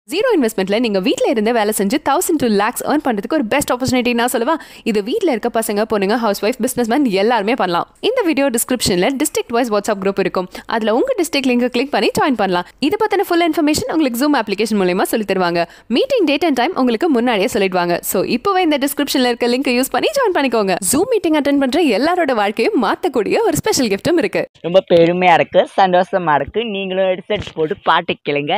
Zero இன்வெஸ்ட்மெண்ட்ல நீங்க வீட்ல இருந்தே வேலை செஞ்சு தௌசண்ட் டூ லேக்ஸ் ஏர்ன் பண்றதுக்கு ஒரு பெஸ்ட் ஆப்பர்ச்சுனிட்டி நான் சொல்லுவா இது வீட்ல இருக்க பசங்க பொண்ணுங்க ஹவுஸ் ஒய்ஃப் பிசினஸ் மேன் எல்லாருமே பண்ணலாம் இந்த வீடியோ டிஸ்கிரிப்ஷன்ல டிஸ்ட்ரிக்ட் வைஸ் வாட்ஸ்அப் குரூப் இருக்கும் அதுல உங்க டிஸ்ட்ரிக்ட் லிங்க் கிளிக் பண்ணி ஜாயின் பண்ணலாம் இது பத்தின ஃபுல் இன்ஃபர்மேஷன் உங்களுக்கு ஜூம் அப்ளிகேஷன் மூலயமா சொல்லி தருவாங்க மீட்டிங் டேட் அண்ட் டைம் உங்களுக்கு முன்னாடியே சொல்லிடுவாங்க ஸோ இப்போவே இந்த டிஸ்கிரிப்ஷன்ல இருக்க லிங்க் யூஸ் பண்ணி ஜாயின் பண்ணிக்கோங்க ஜூம் மீட்டிங் அட்டன் பண்ற எல்லாரோட வாழ்க்கையும் மாத்தக்கூடிய ஒரு ஸ்பெஷல் கிஃப்ட்டும் இருக்கு ரொம்ப பெருமையா இருக்கு சந்தோஷமா இருக்கு நீங்களும் ஹெட்செட் போட்டு பாட்டு கேளுங்க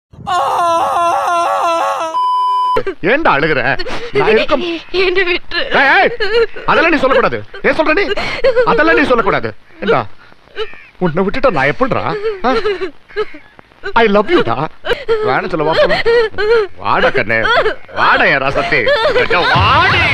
ஏன்டா அழுகுற நான் இருக்க என்ன விட்டு ஏய், ஏய், அதெல்லாம் நீ சொல்லக்கூடாது ஏன் சொல்ற நீ அதெல்லாம் நீ சொல்லக்கூடாது ஏண்டா உன்னை விட்டுட்டா நான் எப்படிடா ஐ லவ் யூடா வேணும் சொல்ல வா போலாம். வாடா கண்ணே வாடா என் ரசத்தி வாடி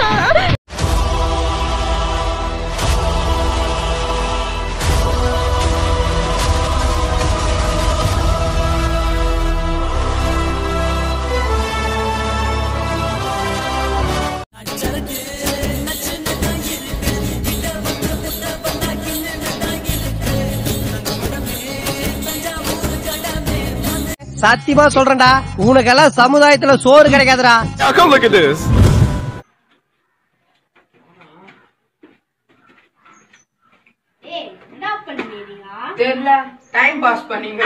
சத்தியமா சொல்றேன்டா உனக்கெல்லாம் சமுதாயத்துல சோறு கிடைக்காதுடா Come look at this. தெரியல டைம் பாஸ் பண்ணீங்க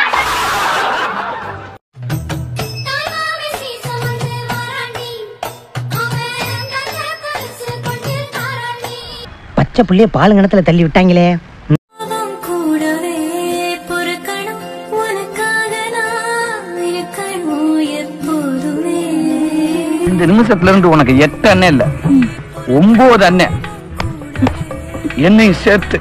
தாய்மாமே சீசமந்து வாராண்டி அவன் நல்ல பரிசு கொண்டு தாராண்டி பச்சை புள்ளைய பாலுங்கணத்துல தள்ளி விட்டாங்களே அவன் கூடவே பொறுக்கணும் உனக்காக நான் இருக்கணும் எப்போதுமே இந்த நிமிஷத்துல இருந்து உனக்கு எட்டு அண்ணன் இல்ல ஒன்பது அண்ணன் என்னையும் சேர்த்து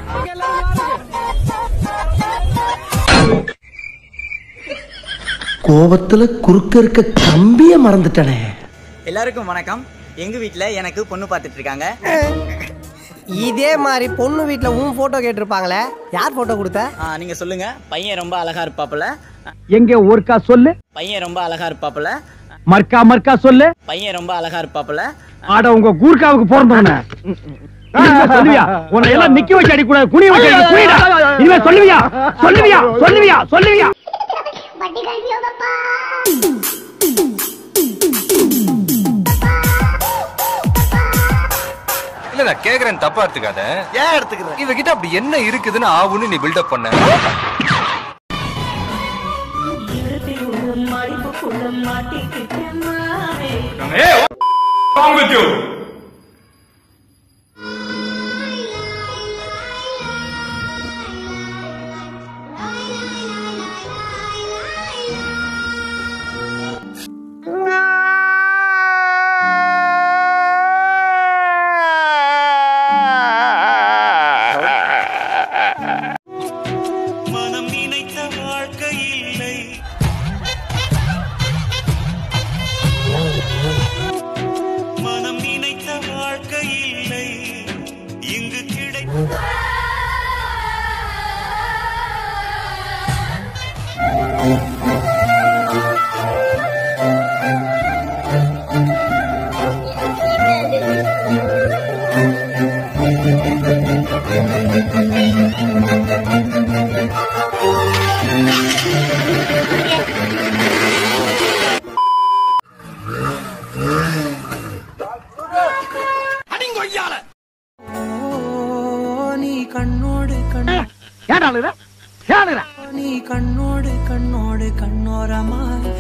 கோபத்துல குறுக்க இருக்க கம்பிய மறந்துட்டனே எல்லாருக்கும் வணக்கம் எங்க வீட்ல எனக்கு பொண்ணு பார்த்துட்டு இருக்காங்க இதே மாதிரி பொண்ணு வீட்ல உன் போட்டோ கேட்டிருப்பாங்களே யார் போட்டோ கொடுத்த ஆ, நீங்க சொல்லுங்க பையன் ரொம்ப அழகா இருப்பாப்புல எங்க ஒருக்கா சொல்லு பையன் ரொம்ப அழகா இருப்பாப்புல மர்க்கா மர்க்கா சொல்லு பையன் ரொம்ப அழகா இருப்பாப்புல ஆட உங்க கூர்க்காவுக்கு பிறந்தவன சொல்லுவியா உன்னை எல்லாம் நிக்க வச்சு அடி கூடாது குனிய வச்சு அடி குனிடா இனிமே சொல்லுவியா சொல்லுவியா சொல்லுவியா சொல்லுவியா வட்டி கல்வியோ பப்பா இல்ல நான் கேக்குறேன் தப்பா எடுத்துக்காத ஏன் எடுத்துக்கிறேன் இவகிட்ட அப்படி என்ன இருக்குதுன்னு ஆவுன்னு நீ பில்டப் பண்ண மனம் நினைத்த வாழ்க்கை இல்லை மனம் நினைத்த வாழ்க்கை இல்லை இங்கு கிடை நீ கண்ணோடு கண் ஏடா அழுகுற ஏன் அழுகுற நீ கண்ணோடு கண்ணோடு கண்ணோரமா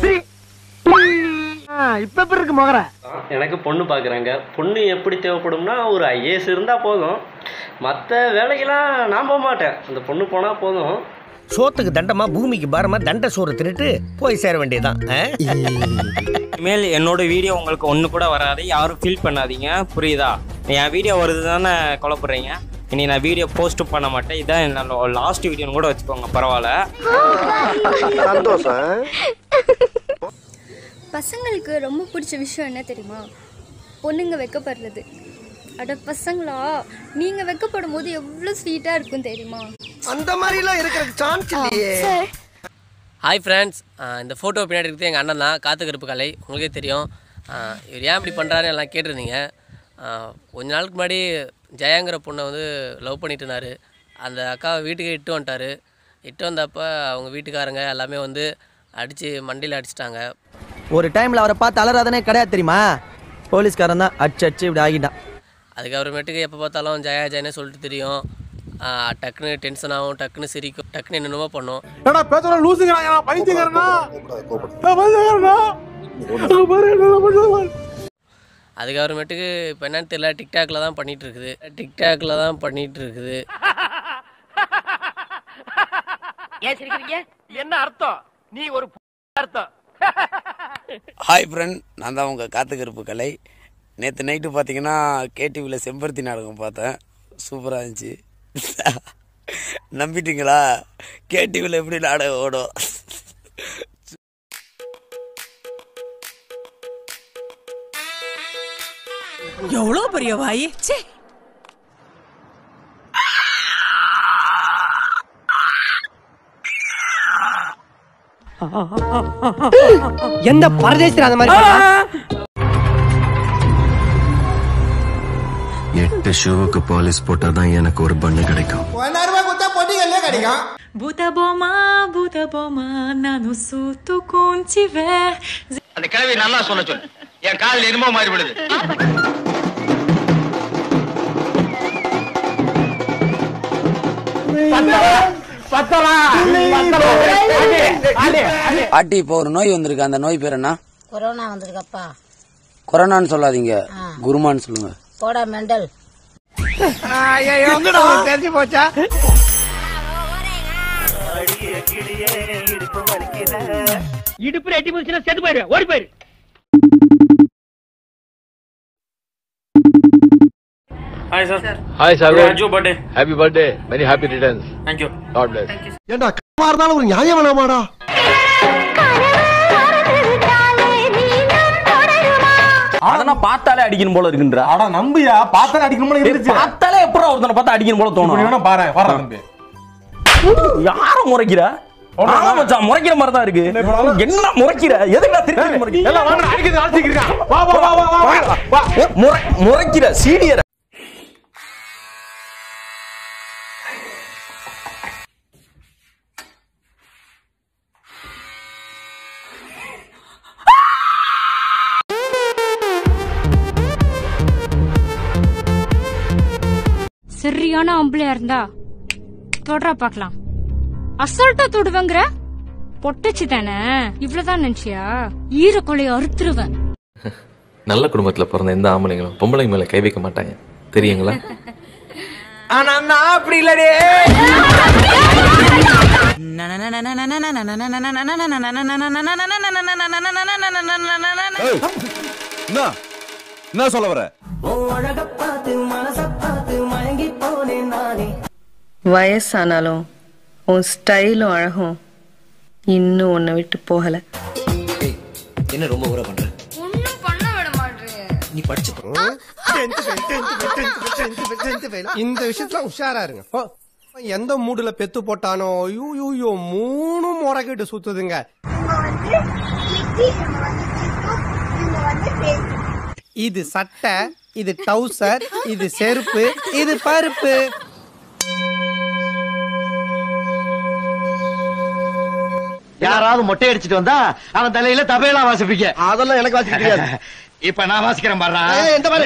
இப்ப எப்படி இருக்கு முகர எனக்கு பொண்ணு பார்க்குறாங்க பொண்ணு எப்படி தேவைப்படும்னா ஒரு ஐஏஎஸ் இருந்தால் போதும் மற்ற வேலைக்கெல்லாம் நான் போக மாட்டேன் அந்த பொண்ணு போனால் போதும் சோத்துக்கு தண்டமா பூமிக்கு பாரமா தண்ட சோறு திருட்டு போய் சேர வேண்டியதான் இனிமேல் என்னோட வீடியோ உங்களுக்கு ஒன்று கூட வராது யாரும் ஃபீல் பண்ணாதீங்க புரியுதா என் வீடியோ வருது தானே கொலைப்படுறீங்க இனி நான் வீடியோ போஸ்ட் பண்ண மாட்டேன் இதான் என்னோட லாஸ்ட் வீடியோன்னு கூட வச்சுக்கோங்க பரவாயில்ல பசங்களுக்கு ரொம்ப பிடிச்ச விஷயம் என்ன தெரியுமா பொண்ணுங்க வெக்கப்படுறது அட பசங்களா நீங்க வெக்கப்படும் போது எவ்வளவு ஸ்வீட்டா இருக்கும் தெரியுமா அந்த மாதிரி எல்லாம் இருக்கிறதுக்கு சான்ஸ் இல்லையே ஹாய் ஃப்ரெண்ட்ஸ் இந்த ஃபோட்டோ பின்னாடி இருக்குது எங்கள் அண்ணன் தான் காத்து கருப்பு கலை உங்களுக்கே தெரியும் ஆஹ் இவர் ஏன் இப்படி பண்ணுறாருன்னு எல்லாம் கேட்டிருந்தீங்க ஆஹ் கொஞ்ச நாளுக்கு முன்னாடி ஜெயாங்கிற பொண்ணை வந்து லவ் பண்ணிட்டு இருந்தாரு அந்த அக்காவை வீட்டுக்கு இட்டு வந்துட்டாரு இட்டு வந்தப்போ அவங்க வீட்டுக்காரங்க எல்லாமே வந்து அடித்து மண்டியில் அடிச்சிட்டாங்க ஒரு டைம்ல அவரை பார்த்து அலறாதனே கிடையாது தெரியுமா போலீஸ்காரன் தான் அடிச்சு அடிச்சு இப்படி ஆகிட்டான் அதுக்கப்புறமேட்டுக்கு எப்போ பார்த்தாலும் ஜெயா ஜெயனே சொல்லிட்டு தெரியும் ஆ, டக்குன்னு டென்ஷன் ஆகும் டக்குன்னு சிரிக்கும் டக்குன்னு என்னென்னமோ பண்ணும் ஏடா பேசுற லூசுங்கிறாயா பைத்தியக்காரனா அதுக்கப்புறமேட்டுக்கு இப்போ என்னன்னு தெரியல டிக்டாக்ல தான் பண்ணிட்டு இருக்குது டிக்டாக்ல தான் பண்ணிட்டு இருக்குது ஏன் சிரிக்கிறீங்க என்ன அர்த்தம் நீ ஒரு அர்த்தம் ஹாய் ஃப்ரெண்ட் நான் தான் உங்கள் காத்துக்கருப்பு கலை நேற்று நைட்டு பார்த்தீங்கன்னா கேடிவியில் செம்பருத்தி நாடகம் பார்த்தேன் சூப்பராக இருந்துச்சு நம்பிட்டீங்களா கேடிவியில் எப்படி நாடகம் ஓடும் எவ்வளோ பெரிய வாய் ச்சே எந்த பரதேசில அந்த மாதிரி பண்ணா? எட்டு ஷோவுக்கு பாலிஷ் போட்டாதான் எனக்கு ஒரு பண்ணு கிடைக்கும் பூத போமா பூத போமா நானு சூத்து கூஞ்சிவே அந்த கிழவி நல்லா சொல்ல சொல்லு என் காதுல என்னமோ மாறி விடுது பாட்டி இப்போ ஒரு நோய் வந்திருக்கு அந்த நோய் பேர் என்ன கொரோனா வந்திருக்கப்பா கொரோனான்னு சொல்லாதீங்க குருமான்னு சொல்லுங்க போடா மெண்டல் தெரிஞ்சு போச்சா இடுப்புல எட்டி போச்சுன்னா செத்து போயிரு ஓடி போயிரு hi sir hi sir Aju birthday happy birthday many happy returns thank you god bless ஏண்டா கமா இருந்தாலும் ஒரு நியாயம் வேணாமாடா அதனா பார்த்தாலே அடிக்கணும் போல இருக்குன்ற அட நம்பியா பார்த்தாலே அடிக்கணும் போல இருந்துச்சு பார்த்தாலே எப்பறம் ஒருத்தனை பார்த்தா அடிக்கணும் போல இப்படி தோணும் வேணா பாரு வர தம்பி யார முறைக்கிற ஆமா மச்சான் முறைக்கிற மாதிரி தான் இருக்கு என்ன முறைக்கிற எதுக்கு திருப்பி முறைக்கிற எல்லாம் வாங்க அடிக்கிறது அடிச்சிருக்கா வா வா வா வா வா வா முறை முறைக்கிற சீனியர் சரியான ஆம்பளையா இருந்தா தொடரா பார்க்கலாம் அசால்ட்டா தொடுவேங்கிற பொட்டச்சு தானே இவ்வளவுதான் நினைச்சியா ஈர கொலைய அறுத்துருவேன் நல்ல குடும்பத்துல பிறந்த எந்த ஆம்பளைங்களும் பொம்பளைங்க மேல கை வைக்க மாட்டாங்க தெரியுங்களா ஆனா நான் அப்படி இல்லடே என்ன என்ன சொல்ல வர வயசானாலும் உன் ஸ்டைலும் அழகும் இன்னும் உன்னை விட்டு போகல என்ன ரொம்ப ஊற பண்ற ஒன்றும் பண்ண விட மாட்டேன் நீ படிச்சு இந்த விஷயத்துல உஷாரா இருங்க போ. எந்த மூடுல பெத்து போட்டானோ யூ யூ யூ மூணு முறைக்கிட்டு சுத்துதுங்க இது சட்டை இது டவுசர் இது செருப்பு இது பருப்பு யாராவது மொட்டை அடிச்சிட்டு வந்தா அவன் தலையில தபையெல்லாம் வாசிப்பீங்க அதெல்லாம் எனக்கு வாசிக்க தெரியாது இப்ப நான் வாசிக்கிறேன் பாரு எந்த மாதிரி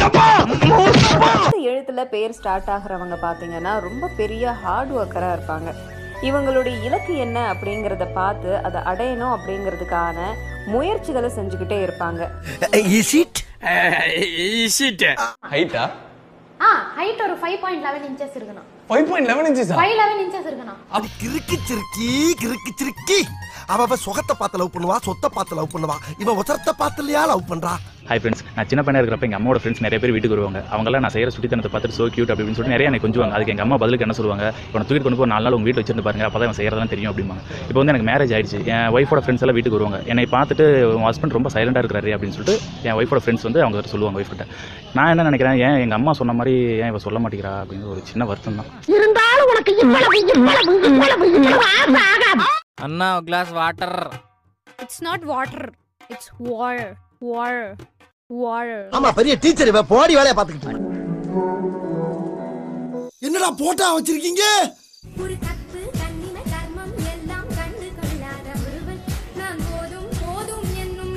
இந்த எழுத்துல பேர் ஸ்டார்ட் ஆகுறவங்க பாத்தீங்கன்னா ரொம்ப பெரிய ஹார்ட் ஒர்க்கரா இருப்பாங்க இவங்களுடைய இலக்கு என்ன அப்படிங்கறத பார்த்து அதை அடையணும் அப்படிங்கிறதுக்கான முயற்சிகளை செஞ்சுக்கிட்டே இருப்பாங்க இஸ் இட் இஸ் இட் ஹைட்டா ஆ ஹைட் ஒரு ஃபைவ் பாயிண்ட் லெவன் இன்ச்சஸ் இருக்கணும் five point eleven inches five eleven inches இருக்கணும் அது கிறுக்கு சிறுக்கி கிறுக்கு சிறுக்கி அவ அவ சுகத்தை பார்த்து லவ் பண்ணுவா சொத்தை பார்த்து லவ் பண்ணுவா இவன் உசரத்தை பார்த்து இல்லையா லவ் பண்றா ஹாய் ஃப்ரெண்ட்ஸ் நான் சின்ன பையனா இருக்கிறப்ப எங்கள் அம்மாவோட ஃப்ரெண்ட்ஸ் நிறைய பேர் வீட்டுக்கு வருவாங்க அவங்களாம் நான் செய்கிற சுட்டித்தனத்தை பார்த்துட்டு சோ கியூட் அப்படின்னு சொல்லிட்டு நிறைய எனக்கு கொஞ்சுவாங்க அதுக்கு எங்கள் அம்மா பதிலுக்கு என்ன சொல்லுவாங்க இவனை தூக்கிட்டு கொண்டு போய் நாலு நாள் உங்கள் வீட்டில் வச்சிருந்து பாருங்க அப்போ தான் இவன் செய்கிறதெல்லாம் தெரியும் அப்படிம்பாங்க இப்போ வந்து எனக்கு மேரேஜ் ஆயிடுச்சு என் ஒய்ஃபோட ஃப்ரெண்ட்ஸ் எல்லாம் வீட்டுக்கு வருவாங்க என்னை பார்த்துட்டு உன் ஹஸ்பண்ட் ரொம்ப சைலண்டாக இருக்கிறாரு அப்படின்னு சொல்லிட்டு என் ஒய்ஃபோட ஃப்ரெண்ட்ஸ் வந்து அவங்க கிட்ட சொல்லுவாங்க ஒய்ஃப் கிட்ட நான் என்ன நினைக்கிறேன் ஏன் எங்கள் அம்மா சொன்ன மாதிரி ஏன் இவ சொல்ல மாட்டேங்கிறா அப்படிங்கிற ஒரு சின்ன வருத்தம் தான் இருந்தாலும் உனக்கு இவ்வளவு இவ்வளவு இவ்வளவு இவ்வளவு ஆசை ஆகாது அண்ணா glass water it's not water it's water water water ஆமா பெரிய டீச்சர் இவ போடி வேலைய பாத்துக்கிட்டு என்னடா போட்டா வச்சிருக்கீங்க ஒரு கற்பு கண்ணின கர்மம் எல்லாம் கண்டு கொள்ளாத ஒருவன் நான் போதும் போதும் என்னும்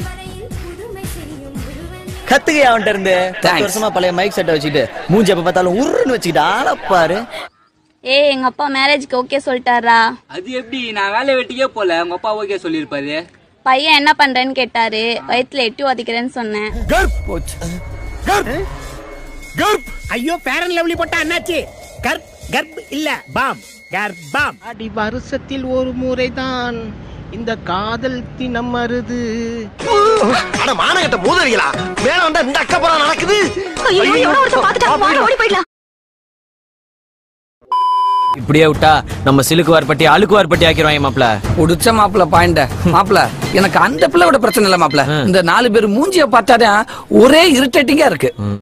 கத்துக்கையா அவன்கிட்ட இருந்து பத்து வருஷமா பழைய மைக் செட்டை வச்சுக்கிட்டு மூஞ்சி எப்ப பார்த்தாலும் உருன்னு வச்சுக்கிட்டு ஆளப்பாரு ஏய் எங்க அப்பா மேரேஜ்க்கு ஓகே சொல்லிட்டாரா அது எப்படி நான் வேலை வெட்டிக்கே போல உங்க அப்பா ஓகே சொல்லிருப்பாரு பையன் என்ன பண்றேன்னு கேட்டாரு வயித்துல எட்டி உதைக்கிறேன்னு சொன்னேன் ஐயோ பேரன் லவ்லி போட்டா என்னாச்சு கர்ப் கர்ப் இல்ல பாம் கர்ப்பம் அடி வருஷத்தில் ஒரு முறைதான் இந்த காதல் தினம் மருது அட மானகட்ட மூதறிகளா மேல வந்தா இந்த அக்கப்புறம் நடக்குது இப்படியே விட்டா நம்ம சிலுக்கு வார்பட்டி அழுக்கு வார்பட்டி ஆக்கிடுவாங்க மாப்ள புடிச்ச மாப்பிள பாயிண்ட மாப்பிள எனக்கு அந்த பிள்ளையோட பிரச்சனை இல்ல மாப்பிள இந்த நாலு பேர் மூஞ்சிய பார்த்தாதான் ஒரே இரிட்டேட்டிங்கா இருக்கு